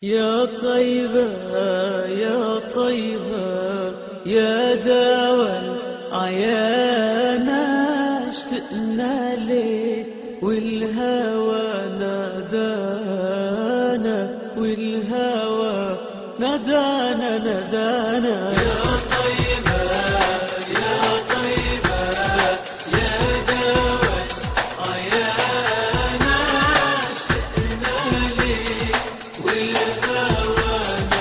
يا طيبة يا طيبة يا داوى العيانة اشتقنا لك والهوى نادانا والهوى نادانا نادانا يا طيبة يا طيبة يا داوى العيانة اشتقنا لك والهوى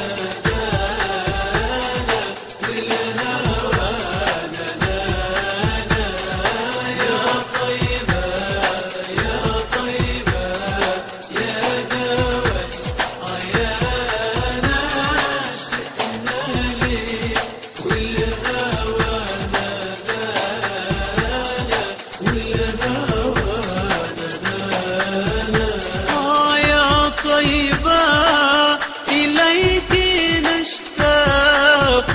نادانا والهوى نادانا يا طيبة يا طيبة يا داوى العيانة اشتقنا لك والهوى نادانا والهوى نادانا آه يا طيبة إليك نشتاق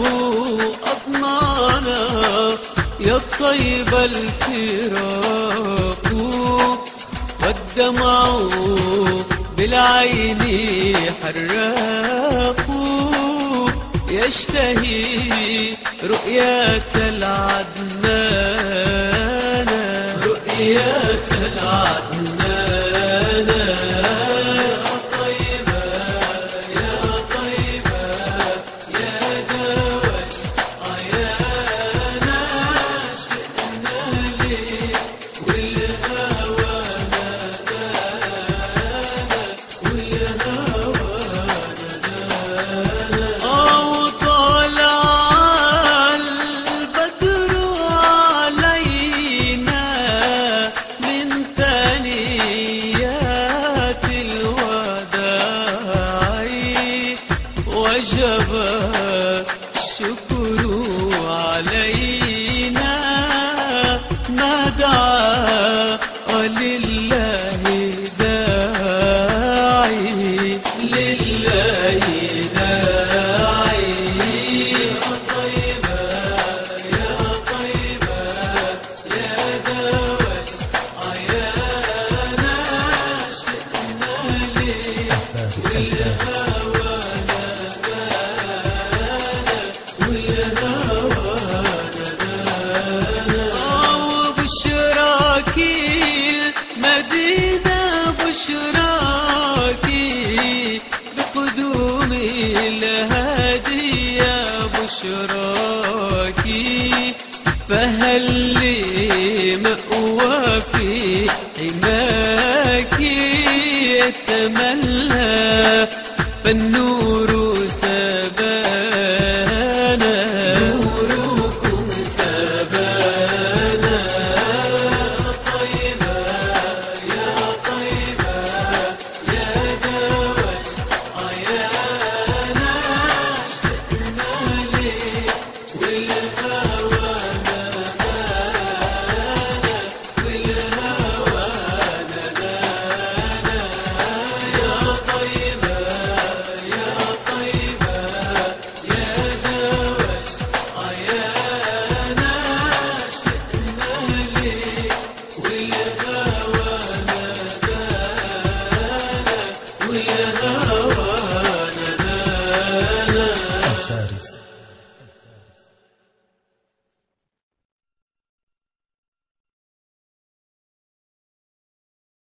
أطنانا يا طيبة الفراق والدمع بالعين حراق يشتهي رؤية العدنان رؤية العدنان يا طيبة يا طيبة يا داوى عيانا اشتقنا لك والهوى نادانا والهوى أو طلع البدر علينا من ثنيات الوداع وجب الشكر علينا ما دعا ولله داعي لله داعي يا طيبة يا طيبة يا داوى عيانا اشتقنا لك والهوى نادانا والهوى نادانا وبشراكي مدينة بشراكي بقدوم الهادي يا بشراكي فهل لي مأوى في حماك يتملى فالنور